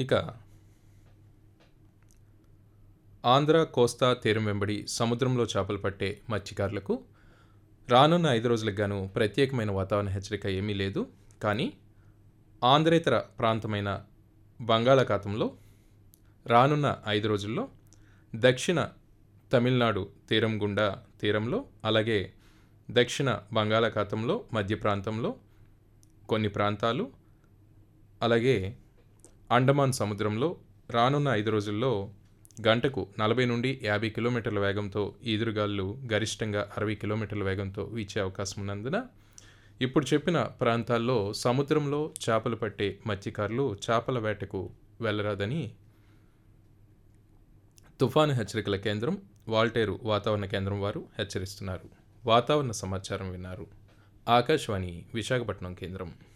ఇక ఆంధ్ర కోస్తా తీరం వెంబడి సముద్రంలో చేపలు పట్టే మత్స్యకారులకు రానున్న ఐదు రోజులకు గాను ప్రత్యేకమైన వాతావరణ హెచ్చరిక ఏమీ లేదు కానీ ఆంధ్రేతర ప్రాంతమైన బంగాళాఖాతంలో రానున్న ఐదు రోజుల్లో దక్షిణ తమిళనాడు తీరం గుండా తీరంలో అలాగే దక్షిణ బంగాళాఖాతంలో మధ్య ప్రాంతంలో కొన్ని ప్రాంతాలు అలాగే అండమాన్ సముద్రంలో రానున్న ఐదు రోజుల్లో గంటకు నలభై నుండి యాభై కిలోమీటర్ల వేగంతో ఈదురుగాలు గరిష్టంగా అరవై కిలోమీటర్ల వేగంతో వీచే అవకాశం ఉన్నందున ఇప్పుడు చెప్పిన ప్రాంతాల్లో సముద్రంలో చేపలు పట్టే మత్స్యకారులు చేపల వేటకు వెళ్ళరాదని తుఫాను హెచ్చరికల కేంద్రం వాల్టేరు వాతావరణ కేంద్రం వారు హెచ్చరిస్తున్నారు వాతావరణ సమాచారం విన్నారు ఆకాశవాణి విశాఖపట్నం కేంద్రం